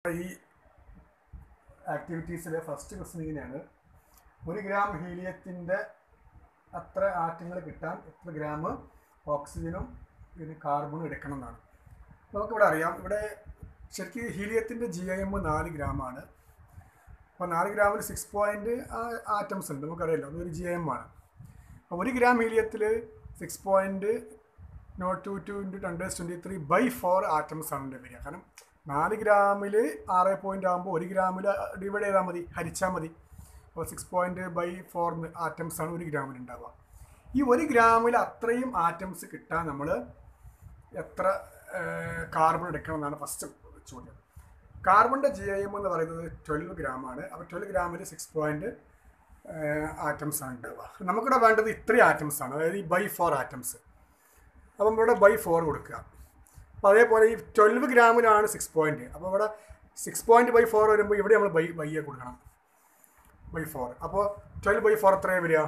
ഈ ആക്ടിവിറ്റീസിലെ first question ഇങ്ങനെയാണ് ഒരു ഗ്രാം ഹീലിയത്തിൻ്റെ അത്ര ആറ്റങ്ങൾ കിട്ടാൻ എത്ര ഗ്രാം ഓക്സിജനും പിന്നെ കാർബണും എടുക്കണം എന്നാണ് നമുക്കിവിടെ അറിയാം ഇവിടെ ശരിക്കും ഹീലിയത്തിൻ്റെ ജി ഐ എം നാല് ഗ്രാമാണ് അപ്പോൾ നാല് ഗ്രാമിൽ സിക്സ് പോയിൻറ്റ് ആറ്റംസ് ഉണ്ട് നമുക്കറിയാലോ അതൊരു ജി ഐ എം ആണ് അപ്പോൾ ഒരു gram ഹീലിയത്തിൽ six point nought to two into ten twenty three by four atoms ആണ് വരിക കാരണം നാല് ഗ്രാമിൽ ആറ് പോയിൻ്റ് ആകുമ്പോൾ ഒരു ഗ്രാമിൽ ഡിവൈഡ് ചെയ്താൽ മതി ഹരിച്ചാൽ മതി അപ്പോൾ six point by four atoms ആണ് ഒരു ഗ്രാമിൽ ഉണ്ടാവുക ഈ ഒരു ഗ്രാമിൽ അത്രയും ആറ്റംസ് കിട്ടാൻ നമ്മൾ എത്ര കാർബൺ എടുക്കണം എന്നാണ് ഫസ്റ്റ് ചോദ്യം കാർബണിൻ്റെ ജി ഐ എം എന്ന് പറയുന്നത് ട്വൽവ് ഗ്രാമാണ് അപ്പോൾ ട്വൽവ് ഗ്രാമിൽ സിക്സ് പോയിൻറ്റ് ആറ്റംസ് ആണ് ഉണ്ടാവുക നമുക്കിവിടെ വേണ്ടത് ഇത്രയും ആറ്റംസ് ആണ് അതായത് ഈ ബൈ ഫോർ ആറ്റംസ് അപ്പം ഇവിടെ ബൈ ഫോർ കൊടുക്കുക അപ്പോൾ അതേപോലെ ഈ ട്വൽവ് ഗ്രാമിലാണ് സിക്സ് പോയിൻറ്റ് അപ്പോൾ ഇവിടെ സിക്സ് പോയിൻറ്റ് ബൈ ഫോർ വരുമ്പോൾ ഇവിടെ നമ്മൾ ബൈ ബൈയെ കൊടുക്കണം ബൈ ഫോർ അപ്പോൾ ട്വൽവ് ബൈ ഫോർ എത്രയാണ് വരിക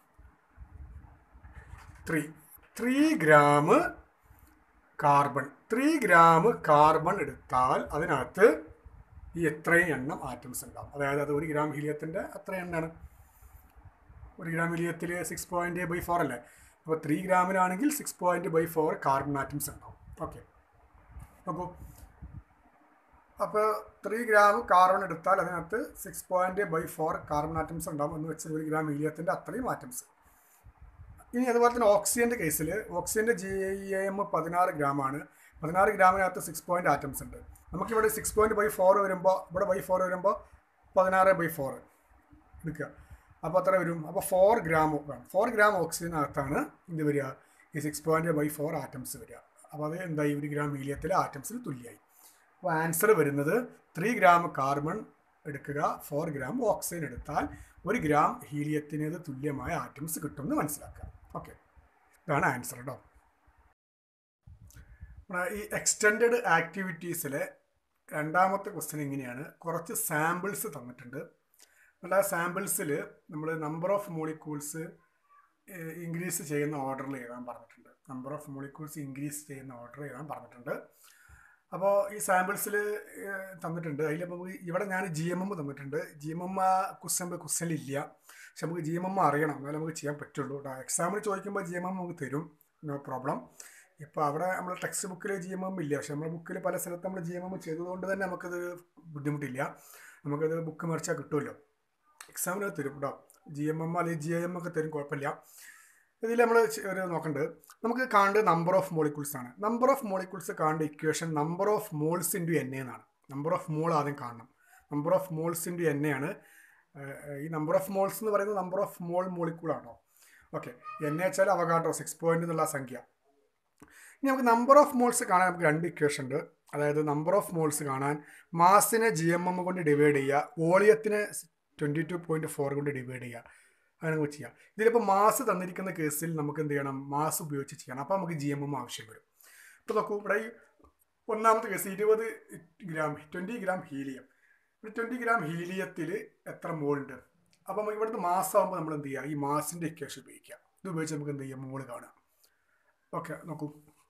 three three gram carbon three gram carbon എടുത്താൽ അതിനകത്ത് ഈ എത്രയും എണ്ണം ആറ്റംസ് ഉണ്ടാവും അതായത് അത് ഒരു ഗ്രാം ഹീലിയത്തിൻ്റെ അത്ര എണ്ണമാണ് ഒരു gram ഹീലിയത്തിൽ six point by four അല്ലേ അപ്പോൾ three ഗ്രാമിനാണെങ്കിൽ six point by four carbon atoms ഉണ്ടാവും ഓക്കെ അപ്പോൾ അപ്പോൾ ത്രീ ഗ്രാം കാർബൺ എടുത്താൽ അതിനകത്ത് six point by four carbon atoms ഉണ്ടാവും എന്ന് വെച്ചാൽ ഒരു ഗ്രാം ഹീലിയത്തിൻ്റെ അത്രയും ആറ്റംസ് ഇനി അതുപോലെ തന്നെ ഓക്സിജൻ്റെ കേസിൽ ഓക്സിജൻ്റെ ജി എം പതിനാറ് ഗ്രാമാണ് പതിനാറ് ഗ്രാമിനകത്ത് സിക്സ് പോയിൻറ്റ് ആറ്റംസ് ഉണ്ട് നമുക്കിവിടെ സിക്സ് പോയിൻറ്റ് ബൈ ഫോർ വരുമ്പോൾ ഇവിടെ ബൈ ഫോർ വരുമ്പോൾ പതിനാറ് ബൈ ഫോർ എടുക്കുക അപ്പോൾ അത്ര വരും അപ്പോൾ ഫോർ ഗ്രാം വേണം ഫോർ ഗ്രാം ഓക്സിജനകത്താണ് എന്ത് വരിക ഈ six point by four atoms വരിക അപ്പോൾ അത് എന്തായി ഒരു ഗ്രാം ഹീലിയത്തിലെ ആറ്റംസിന് തുല്യമായി അപ്പോൾ ആൻസർ വരുന്നത് ത്രീ ഗ്രാം കാർബൺ എടുക്കുക ഫോർ ഗ്രാം ഓക്സിജൻ എടുത്താൽ ഒരു ഗ്രാം ഹീലിയത്തിനത് തുല്യമായ ആറ്റംസ് കിട്ടുമെന്ന് മനസ്സിലാക്കുക ഓക്കെ ഇതാണ് ആൻസർ കേട്ടോ ഈ എക്സ്റ്റെൻഡ് ആക്ടിവിറ്റീസിലെ രണ്ടാമത്തെ ക്വസ്റ്റ്യൻ ഇങ്ങനെയാണ് കുറച്ച് സാമ്പിൾസ് തന്നിട്ടുണ്ട് എന്നിട്ട് ആ സാമ്പിൾസിൽ നമ്മൾ നമ്പർ ഓഫ് മോളിക്യൂൾസ് ഇൻക്രീസ് ചെയ്യുന്ന ഓർഡറിൽ എഴുതാൻ പറഞ്ഞിട്ടുണ്ട് നമ്പർ ഓഫ് മോളിക്യൂൾസ് ഇൻക്രീസ് ചെയ്യുന്ന ഓർഡർ എഴുതാൻ പറഞ്ഞിട്ടുണ്ട് അപ്പോൾ ഈ സാമ്പിൾസിൽ തന്നിട്ടുണ്ട് അതിൽ നമുക്ക് ഇവിടെ ഞാൻ ജി എം എം തന്നിട്ടുണ്ട് ജി എം എം ആ ക്വസ്റ്റ്യൻ ക്വസ്റ്റ്യനില്ല പക്ഷെ നമുക്ക് ജി എം എം അറിയണം എന്നാലേ നമുക്ക് ചെയ്യാൻ പറ്റുള്ളൂ കേട്ടോ എക്സാമിന് ചോദിക്കുമ്പോൾ ജി എം എം നമുക്ക് തരും നോ പ്രോബ്ലം ഇപ്പോൾ അവിടെ നമ്മൾ ടെക്സ്റ്റ് ബുക്കിൽ ജി എം എം ഇല്ല പക്ഷെ നമ്മുടെ ബുക്കിൽ പല സ്ഥലത്ത് നമ്മൾ ജി എം എം ചെയ്തതുകൊണ്ട് തന്നെ നമുക്കത് ബുദ്ധിമുട്ടില്ല നമുക്കത് ബുക്ക് മറിച്ചാൽ കിട്ടുമല്ലോ എക്സാമിന് തരും കേട്ടോ ജി എം എം അല്ലെങ്കിൽ ജി ഐ എം ഒക്കെ തരും കുഴപ്പമില്ല ഇതിൽ നമ്മൾ ഒരു നോക്കേണ്ടത് നമുക്ക് കാണേണ്ടത് നമ്പർ ഓഫ് മോളിക്യൂൾസ് ആണ് നമ്പർ ഓഫ് മോളിക്യൂൾസ് കാണേണ്ട equation number of moles into N എന്നാണ് നമ്പർ ഓഫ് മോൾ ആദ്യം കാണണം number of moles into N ആണ് ഈ നമ്പർ ഓഫ് മോൾസ് എന്ന് പറയുന്നത് നമ്പർ ഓഫ് മോൾ മോളിക്യൂൾ ആണോ ഓക്കെ എൻ വെച്ചാൽ അവകാട്ടോ സിക്സ് പോയിന്റ് എന്നുള്ള സംഖ്യ ഇനി നമുക്ക് നമ്പർ ഓഫ് മോൾസ് കാണാൻ നമുക്ക് രണ്ട് ഇക്വേഷൻ ഉണ്ട് അതായത് നമ്പർ ഓഫ് മോൾസ് കാണാൻ മാസിനെ ജി എം എം കൊണ്ട് ഡിവൈഡ് ചെയ്യുക വോളിയത്തിനെ ട്വൻറ്റി ടു പോയിൻറ്റ് ഫോർ കൊണ്ട് ഡിവൈഡ് ചെയ്യുക അങ്ങനെ നമുക്ക് ചെയ്യാം ഇതിലിപ്പോൾ മാസ് തന്നിരിക്കുന്ന കേസിൽ നമുക്ക് എന്ത് ചെയ്യണം മാസ് ഉപയോഗിച്ച് ചെയ്യണം അപ്പോൾ നമുക്ക് ജി എം എം ആവശ്യം വരും ഇപ്പോൾ നോക്കൂ ഇവിടെ ഈ ഒന്നാമത്തെ കേസ് ഇരുപത് ഗ്രാം ട്വൻറ്റി ഗ്രാം ഹീലിയം ഒരു ട്വൻറ്റി ഗ്രാം ഹീലിയത്തിൽ എത്ര മോളുണ്ട് അപ്പോൾ നമുക്ക് ഇവിടുത്തെ മാസമാകുമ്പോൾ നമ്മൾ എന്ത് ചെയ്യുക ഈ മാസിൻ്റെ ഇക്വേഷൻ ഉപയോഗിക്കുക ഇത് ഉപയോഗിച്ച് നമുക്ക് എന്ത് ചെയ്യാം മോള് കാണാം ഓക്കെ നോക്കൂ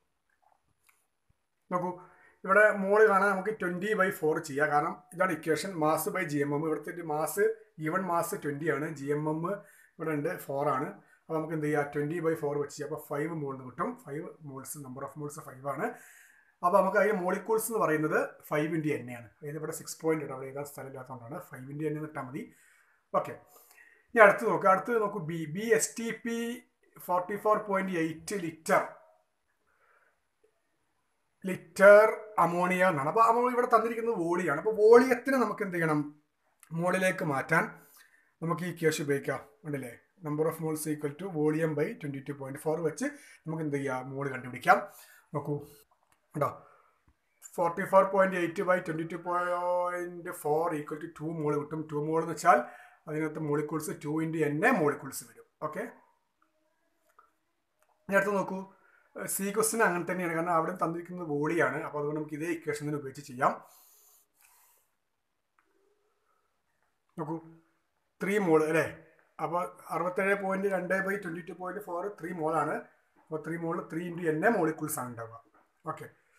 നോക്കൂ ഇവിടെ മോള് കാണാൻ നമുക്ക് ട്വൻറ്റി ബൈ ഫോർ ചെയ്യാം കാരണം ഇതാണ് equation mass by G M M ഇവിടുത്തെ മാസ് ഈവൺ മാസ് ട്വൻറ്റി ആണ് ജി എം എം ഇവിടെ ഉണ്ട് ഫോർ ആണ് അപ്പോൾ നമുക്ക് എന്ത് ചെയ്യാം ട്വൻറ്റി ബൈ ഫോർ വെച്ച് ചെയ്യാം അപ്പോൾ ഫൈവ് മോളിന് കിട്ടും five moles number of moles five ആണ് അപ്പോൾ നമുക്ക് അതിന് മോളിക്യൂൾസ് എന്ന് പറയുന്നത് ഫൈവ് ഇൻറ്റു എൻ ആണ് അതായത് ഇവിടെ സിക്സ് പോയിന്റ് ഉണ്ട് അവിടെ എഴുതാൻ സ്ഥലമില്ലാത്തതുകൊണ്ടാണ് ഫൈവ് ഇൻറ്റു എൻ ഇട്ടാൽ മതി ഓക്കെ ഇനി അടുത്ത് നോക്കുക അടുത്ത് നോക്കൂ B B S T P forty four point eight litre litre ammonia എന്നാണ് അപ്പോൾ അമോണിയ ഇവിടെ തന്നിരിക്കുന്നത് വോളിയാണ് അപ്പോൾ വോളിയത്തിന് നമുക്ക് എന്ത് ചെയ്യണം മോളിലേക്ക് മാറ്റാൻ നമുക്ക് ഈ കേസ് ഉപയോഗിക്കാം ഉണ്ടല്ലേ number of moles equal to volume by twenty two point four വെച്ച് നമുക്ക് എന്ത് ചെയ്യാം മോള് കണ്ടുപിടിക്കാം നോക്കൂ കേട്ടോ forty four point eight by twenty two point four equal to to മോള് കിട്ടും ടു മോൾ എന്ന് വെച്ചാൽ അതിനകത്ത് മോളിക്യൂൾസ് ടു ഇൻറ്റു എന്നെ മോളിക്യൂൾസ് വരും ഓക്കെ ഇനി അടുത്ത് നോക്കൂ സി ക്വസ്റ്റിൻ അങ്ങനെ തന്നെയാണ് കാരണം അവിടെ തന്നിരിക്കുന്നത് വോളിയാണ് അപ്പോൾ അതുകൊണ്ട് നമുക്ക് ഇതേ ഇക്വേഷൻ തന്നെ ഉപയോഗിച്ച് ചെയ്യാം നോക്കൂ ത്രീ മോൾ അല്ലേ അപ്പോൾ അറുപത്തേഴ് പോയിന്റ് രണ്ട് by twenty two point four three മോളാണ് അപ്പോൾ ത്രീ മോൾ ത്രീ ഇൻറ്റു എന്നെ മോളിക്യൂൾസ് ആണ് ഉണ്ടാവുക ഓക്കെ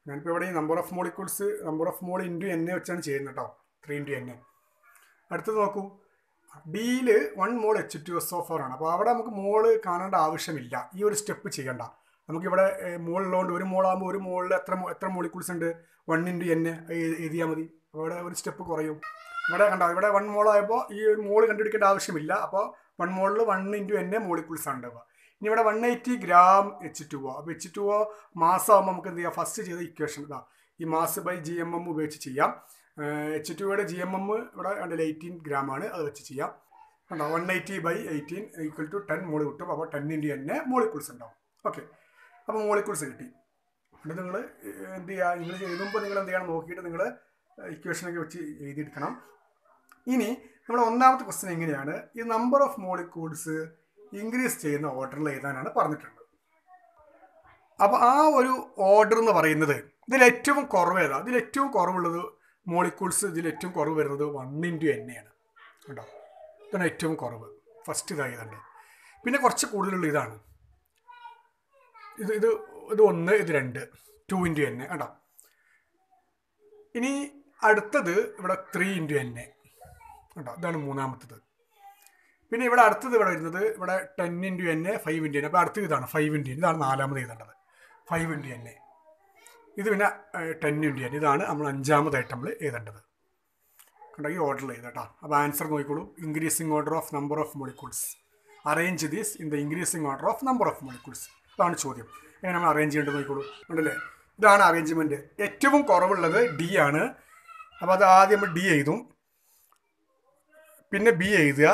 ഞാനിപ്പോൾ ഇവിടെ ഈ number of molecules number of mall into N A വെച്ചാണ് ചെയ്യുന്നത് കേട്ടോ ത്രീ ഇൻറ്റു എൻ എ അടുത്തത് നോക്കൂ ഡിയിൽ one mole H two S O four ആണ് അപ്പോൾ അവിടെ നമുക്ക് മോള് കാണേണ്ട ആവശ്യമില്ല ഈ ഒരു സ്റ്റെപ്പ് ചെയ്യണ്ട നമുക്കിവിടെ മോളിലുള്ളതുകൊണ്ട് ഒരു മോളാകുമ്പോൾ ഒരു മോളിൽ എത്ര മോ- എത്ര മോളിക്യൂൾസ് ഉണ്ട് വൺ ഇൻറ്റു എൻ എഴുതിയാൽ മതി അവിടെ ഒരു സ്റ്റെപ്പ് കുറയും ഇവിടെ കണ്ടോ ഇവിടെ വൺ മോളായപ്പോൾ ഈ ഒരു മോള് കണ്ടുപിടിക്കേണ്ട ആവശ്യമില്ല അപ്പോൾ വൺ മോളിൽ വൺ ഇൻറ്റു എൻ മോളിക്യൂൾസ് ആണ് ഉണ്ടാവുക ഇനി ഇവിടെ one eighty gram H two O അപ്പോൾ എച്ച് ടു ഒ മാസമാകുമ്പോൾ നമുക്ക് എന്ത് ചെയ്യാം ഫസ്റ്റ് ചെയ്ത ഇക്വേഷൻ ഇതാ ഈ mass by G M M ഉപയോഗിച്ച് ചെയ്യാം എച്ച് ടുയുടെ ജി എം എം ഇവിടെ കണ്ടില്ല എയ്റ്റീൻ ഗ്രാം ആണ് അത് വെച്ച് ചെയ്യാം കണ്ടോ one eighty by eighteen equal to ten മോള് കിട്ടും അപ്പോൾ ടെൻ ഇൻറ്റു തന്നെ മോളിക്യൂൾസ് ഉണ്ടാവും ഓക്കെ അപ്പോൾ മോളിക്യൂൾസ് കിട്ടി എന്നിട്ട് നിങ്ങൾ എന്ത് ചെയ്യുക നിങ്ങൾ എഴുതുമ്പോൾ നിങ്ങൾ എന്ത് ചെയ്യണം നോക്കിയിട്ട് നിങ്ങൾ ഇക്വേഷനൊക്കെ വെച്ച് എഴുതിയെടുക്കണം ഇനി നമ്മൾ ഒന്നാമത്തെ ക്വസ്റ്റ്യൻ എങ്ങനെയാണ് ഈ നമ്പർ ഓഫ് മോളിക്യൂൾസ് ഇൻക്രീസ് ചെയ്യുന്ന ഓർഡറിൽ എഴുതാനാണ് പറഞ്ഞിട്ടുള്ളത് അപ്പോൾ ആ ഒരു ഓർഡർ എന്ന് പറയുന്നത് ഇതിൽ ഏറ്റവും കുറവ് ഏതാ ഇതിൽ ഏറ്റവും കുറവുള്ളത് മോളിക്യൂൾസ് ഇതിൽ ഏറ്റവും കുറവ് വരുന്നത് വൺ ഇൻറ്റു എൻ ആണ് കേട്ടോ ഇതാണ് ഏറ്റവും കുറവ് ഫസ്റ്റ് ഇതാ ഇതുണ്ട് പിന്നെ കുറച്ച് കൂടുതലുള്ള ഇതാണ് ഇത് ഇത് ഇത് ഒന്ന് ഇത് രണ്ട് ടു ഇൻറ്റു എൻ കേട്ടോ ഇനി അടുത്തത് ഇവിടെ ത്രീ ഇൻറ്റു എൻ കേട്ടോ ഇതാണ് മൂന്നാമത്തത് പിന്നെ ഇവിടെ അടുത്തത് ഇവിടെ വരുന്നത് ഇവിടെ ten into N five into N അപ്പോൾ അടുത്തത് ഇതാണ് ഫൈവ് ഇൻറ്റു എൻ ഇതാണ് നാലാമത് എഴുതേണ്ടത് ഫൈവ് ഇൻറ്റു എൻ ഇത് പിന്നെ ടെൻ ഇൻറ്റു എൻ ഇതാണ് നമ്മൾ അഞ്ചാമതായിട്ട് നമ്മൾ എഴുതേണ്ടത് കണ്ടോ ഈ ഓർഡറിൽ എഴുതട്ടോ അപ്പോൾ ആൻസർ നോക്കിക്കോളൂ increasing order of number of molecules arrange these in the increasing order of number of molecules അതാണ് ചോദ്യം എങ്ങനെ നമ്മൾ അറേഞ്ച് ചെയ്യേണ്ടത് നോക്കിക്കോളൂ ഉണ്ടല്ലേ ഇതാണ് അറേഞ്ച്മെൻറ്റ് ഏറ്റവും കുറവുള്ളത് ഡി ആണ് അപ്പോൾ അത് ആദ്യം നമ്മൾ ഡി എഴുതും പിന്നെ ബി എഴുതുക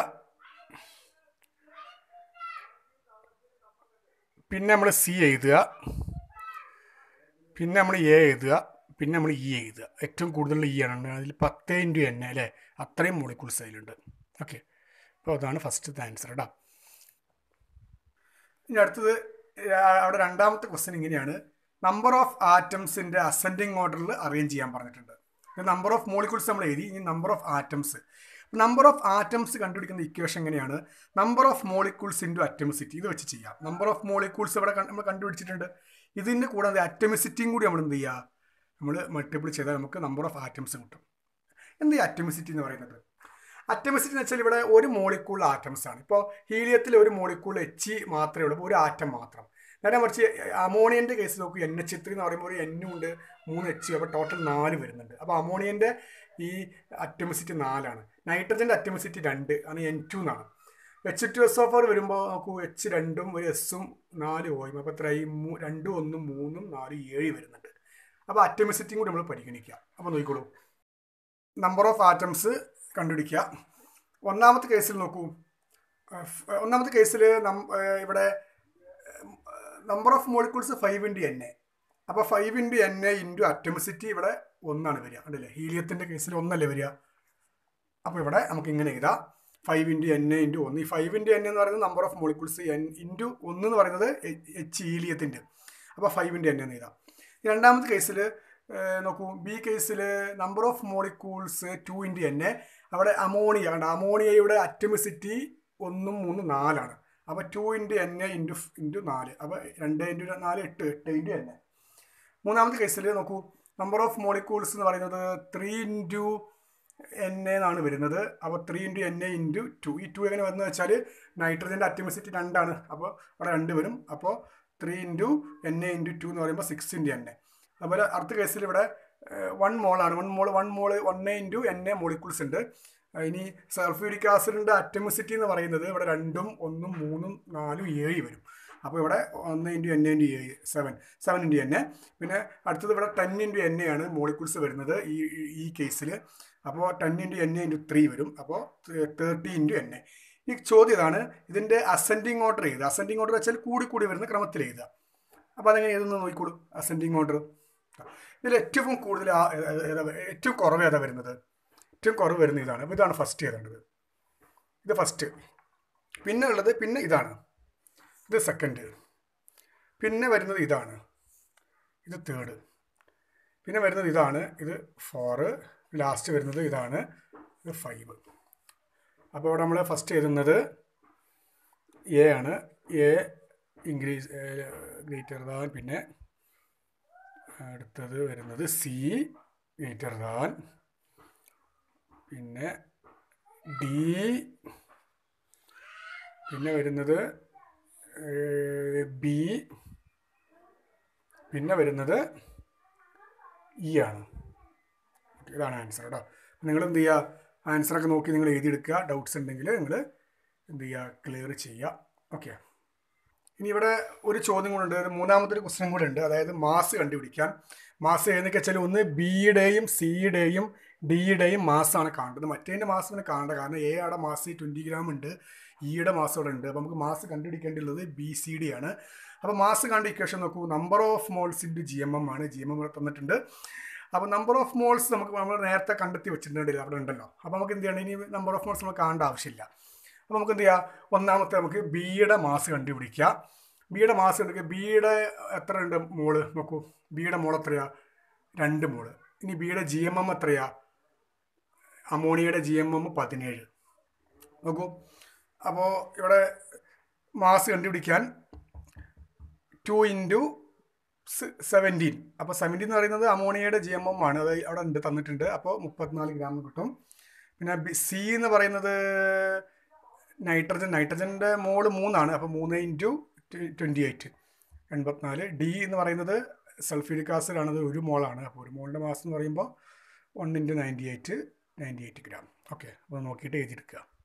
പിന്നെ നമ്മൾ സി എഴുതുക പിന്നെ നമ്മൾ എ എഴുതുക പിന്നെ നമ്മൾ ഇ എഴുതുക ഏറ്റവും കൂടുതൽ ഇ ആണ് അതിൽ പത്ത് ഇൻറ്റു എൻ അല്ലേ അത്രയും മോളിക്യൂൾസ് അതിലുണ്ട് ഓക്കെ അപ്പോൾ അതാണ് ഫസ്റ്റത്തെ ആൻസർ കേട്ടോ ഇനി അടുത്തത് ആ, അവിടെ രണ്ടാമത്തെ ക്വസ്റ്റ്യൻ ഇങ്ങനെയാണ് നമ്പർ ഓഫ് ആറ്റംസിൻ്റെ അസെൻഡിങ് ഓർഡറിൽ അറേഞ്ച് ചെയ്യാൻ പറഞ്ഞിട്ടുണ്ട് നമ്പർ ഓഫ് മോളിക്യൂൾസ് നമ്മൾ എഴുതി ഇനി number of atoms number of atoms കണ്ടുപിടിക്കുന്ന ഇക്വേഷൻ എങ്ങനെയാണ് നമ്പർ ഓഫ് മോളിക്യൂൾസ് ഇൻറ്റു അറ്റമിസിറ്റി ഇത് വെച്ച് ചെയ്യാം നമ്പർ ഓഫ് മോളിക്യൂൾസ് ഇവിടെ കണ്ട് നമ്മൾ കണ്ടുപിടിച്ചിട്ടുണ്ട് ഇതിൻ്റെ കൂടാതെ അറ്റമിസിറ്റിയും കൂടി നമ്മൾ എന്ത് ചെയ്യുക നമ്മൾ മൾട്ടിപ്പിൾ ചെയ്താൽ നമുക്ക് നമ്പർ ഓഫ് ആറ്റംസ് കിട്ടും എന്ത് ഈ അറ്റമിസിറ്റി എന്ന് പറയുന്നത് അറ്റമിസിറ്റി എന്ന് വെച്ചാൽ ഇവിടെ ഒരു മോളിക്കൂൾ ആറ്റംസ് ആണ് ഇപ്പോൾ ഹീലിയത്തിൽ ഒരു മോളിക്കൂൾ എച്ച് മാത്രമേ ഉള്ളൂ ഒരു ആറ്റം മാത്രം നേരെ മറിച്ച് അമോണിയൻ്റെ കേസ് നോക്കൂ എൻ എച്ച് ത്രീ എന്ന് പറയുമ്പോൾ ഒരു എന്നും ഉണ്ട് മൂന്ന് എച്ച് അപ്പോൾ ടോട്ടൽ നാല് വരുന്നുണ്ട് അപ്പോൾ അമോണിയൻ്റെ ഈ അറ്റമിസിറ്റി നാലാണ് നൈട്രജൻ്റെ അറ്റമിസിറ്റി രണ്ട് ആണ് എൻ ടു എന്നാണ് H two S of R വരുമ്പോൾ നോക്കൂ എച്ച് രണ്ടും ഒരു എസ്സും നാല് ഓയും അപ്പോൾ എത്രയായി മൂ രണ്ടും ഒന്നും മൂന്നും നാലും ഏഴ് വരുന്നുണ്ട് അപ്പോൾ അറ്റമിസിറ്റിയും കൂടി നമ്മൾ പരിഗണിക്കുക അപ്പോൾ നോക്കിക്കോളൂ നമ്പർ ഓഫ് ആറ്റംസ് കണ്ടുപിടിക്കുക ഒന്നാമത്തെ കേസിൽ നോക്കൂ അഹ് ഒന്നാമത്തെ കേസിൽ ഇവിടെ number of molecules five into N A അപ്പോൾ five into N A into അറ്റമിസിറ്റി ഇവിടെ ഒന്നാണ് വരിക കണ്ടില്ലേ ഹീലിയത്തിൻ്റെ കേസിൽ ഒന്നല്ലേ വരിക അപ്പോൾ ഇവിടെ നമുക്ക് ഇങ്ങനെ എഴുതാം five into N A into ഒന്ന് ഈ ഫൈവ് ഇൻറ്റു എൻ എന്ന് പറയുന്നത് number of molecules N into ഒന്ന് എന്ന് പറയുന്നത് എച്ച് ഹീലിയത്തിൻ്റെ അപ്പോൾ ഫൈവ് ഇൻറ്റു എൻ എന്ന് എഴുതാം ഈ രണ്ടാമത്തെ കേസിൽ നോക്കൂ ബി കേസിൽ number of molecules two into N A അവിടെ അമോണിയ കണ്ട അമോണിയയുടെ അറ്റമിസിറ്റി ഒന്നും മൂന്നും നാലാണ് അപ്പോൾ two into N A into into നാല് അപ്പോൾ രണ്ട് ഇൻറ്റു നാല് എട്ട് എട്ട് ഇൻറ്റു എൻ എ മൂന്നാമത്തെ കേസിൽ നോക്കൂ നമ്പർ ഓഫ് മോളിക്യൂൾസ് എന്ന് പറയുന്നത് ത്രീ ഇൻറ്റു എൻ എ എന്നാണ് വരുന്നത് അപ്പോൾ three into N A into two ഈ ടു എങ്ങനെ വരുന്നത് വെച്ചാൽ നൈട്രജൻ്റെ അറ്റമിസിറ്റി രണ്ടാണ് അപ്പോൾ അവിടെ രണ്ട് വരും അപ്പോൾ three into N A into two എന്ന് പറയുമ്പോൾ സിക്സ് ഇൻറ്റു എൻ എ അതുപോലെ അടുത്ത കേസിൽ ഇവിടെ വൺ മോളാണ് one mole one mole one A into N A molecules ഉണ്ട് ആ, ഇനി സൾഫ്യൂരിക് ആസിഡിൻ്റെ അറ്റമിസിറ്റി എന്ന് പറയുന്നത് ഇവിടെ രണ്ടും ഒന്നും മൂന്നും നാലും ഏഴ് വരും അപ്പോൾ ഇവിടെ ഒന്ന് ഇൻറ്റു എൻ ഇൻറ്റു ഏഴ് സെവൻ സെവൻ ഇൻറ്റു എൻ പിന്നെ അടുത്തത് ഇവിടെ ടെൻ ഇൻറ്റു എൻ ആണ് മോളിക്യൂൾസ് വരുന്നത് ഈ ഈ- ഈ കേസിൽ അപ്പോൾ ten into N into three വരും അപ്പോൾ തേർട്ടി ഇൻറ്റു എൻ ഈ ചോദ്യം ഇതാണ് ഇതിൻ്റെ അസെൻഡിങ് ഓർഡർ ചെയ്ത് അസെൻഡിങ് ഓർഡർ വെച്ചാൽ കൂടി കൂടി വരുന്ന ക്രമത്തിൽ എഴുതുക അപ്പോൾ അതെങ്ങനെ എഴുതുന്നത് നോക്കിക്കോളൂ അസെൻഡിങ് ഓർഡർ ഇതിൽ ഏറ്റവും കൂടുതൽ ആ- ഏ- ഏതാ വ- ഏറ്റവും കുറവ് ഏതാ വരുന്നത് ഏറ്റവും കുറവ് വരുന്ന ഇതാണ് അപ്പോൾ ഇതാണ് ഫസ്റ്റ് ചെയ്തേണ്ടത് ഇത് ഫസ്റ്റ് പിന്നെ ഉള്ളത് പിന്നെ ഇതാണ് ഇത് സെക്കൻഡ് പിന്നെ വരുന്നത് ഇതാണ് ഇത് തേർഡ് പിന്നെ വരുന്നത് ഇതാണ് ഇത് ഫോറ് ലാസ്റ്റ് വരുന്നത് ഇതാണ് ഇത് ഫൈവ് അപ്പോൾ ഇവിടെ നമ്മൾ ഫസ്റ്റ് എഴുതുന്നത് എ ആണ് എ ഇൻക്രീസ് ഗ്രേറ്റർ ദാൻ പിന്നെ അടുത്തത് വരുന്നത് സി ഗ്രേറ്റർ ദാൻ പിന്നെ ഡി പിന്നെ വരുന്നത് ബി പിന്നെ വരുന്നത് ഇ ആണ് ഇതാണ് ആൻസർ കേട്ടോ നിങ്ങൾ എന്ത് ചെയ്യുക ആൻസറൊക്കെ നോക്കി നിങ്ങൾ എഴുതിയെടുക്കുക ഡൗട്ട്സ് ഉണ്ടെങ്കിൽ നിങ്ങൾ എന്ത് ചെയ്യുക ക്ലിയർ ചെയ്യുക ഓക്കെ ഇനി ഇവിടെ ഒരു ചോദ്യം കൂടെ ഉണ്ട് ഒരു മൂന്നാമത്തെ ഒരു ക്വസ്റ്റ്യൻ കൂടെ ഉണ്ട് അതായത് മാസ് കണ്ടുപിടിക്കാൻ മാസ് ഏതൊക്കെ വെച്ചാൽ ഒന്ന് ബിയുടെയും സിയുടെയും ഡിയുടെയും മാസമാണ് കാണേണ്ടത് മറ്റേതിൻ്റെ മാസം പിന്നെ കാണേണ്ട കാരണം എ അവിടെ മാസ് ട്വൻറ്റി ഗ്രാം ഉണ്ട് ഇയുടെ മാസം അവിടെ ഉണ്ട് അപ്പോൾ നമുക്ക് മാസ് കണ്ടുപിടിക്കേണ്ടിയുള്ളത് ബി സി ഡി ആണ് അപ്പോൾ മാസ് കണ്ട ഇക്വേഷൻ നോക്കൂ number of moles into G M M ആണ് ജി എം എം ഇവിടെ തന്നിട്ടുണ്ട് അപ്പോൾ നമ്പർ ഓഫ് മോൾസ് നമുക്ക് നമ്മൾ നേരത്തെ കണ്ടെത്തി വെച്ചിട്ടുണ്ടെങ്കിൽ അവിടെ ഉണ്ടല്ലോ അപ്പോൾ നമുക്ക് എന്ത് ചെയ്യണം ഇനി നമ്പർ ഓഫ് മോൾസ് നമുക്ക് കാണേണ്ട ആവശ്യമില്ല അപ്പോൾ നമുക്ക് എന്ത് ചെയ്യാം ഒന്നാമത്തെ നമുക്ക് ബിയുടെ മാസ് കണ്ടുപിടിക്കുക ബിയുടെ മാസ് കണ്ടുപിടിക്കുക ബിയുടെ എത്ര ഉണ്ട് മോള് നോക്കൂ ബിയുടെ മോൾ എത്രയാ രണ്ട് മോള് ഇനി ബിയുടെ ജി എം എം എത്രയാ അമോണിയയുടെ ജി എം എം പതിനേഴ് നോക്കൂ അപ്പോൾ ഇവിടെ മാസ് കണ്ടുപിടിക്കാൻ ടു ഇൻറ്റു സെവൻറ്റീൻ അപ്പോൾ സെവൻറ്റീൻ എന്ന് പറയുന്നത് അമോണിയയുടെ ജി എം എം ആണ് അത് അവിടെ ഉണ്ട് തന്നിട്ടുണ്ട് അപ്പോൾ മുപ്പത്തിനാല് ഗ്രാം കിട്ടും പിന്നെ ബി സി എന്ന് പറയുന്നത് നൈട്രജൻ നൈട്രജൻ്റെ മോള് മൂന്നാണ് അപ്പോൾ മൂന്ന് ഇൻറ്റു ട്വൻറ്റി എയ്റ്റ് എൺപത്തിനാല് ഡി എന്ന് പറയുന്നത് സൾഫ്യൂരിക് ആസിഡ് ആണത് ഒരു മോളാണ് അപ്പോൾ ഒരു മോളിൻ്റെ മാസം എന്ന് പറയുമ്പോൾ one into ninety eight ninety eight gram okay അപ്പോൾ നോക്കിയിട്ട് എഴുതിയെടുക്കുക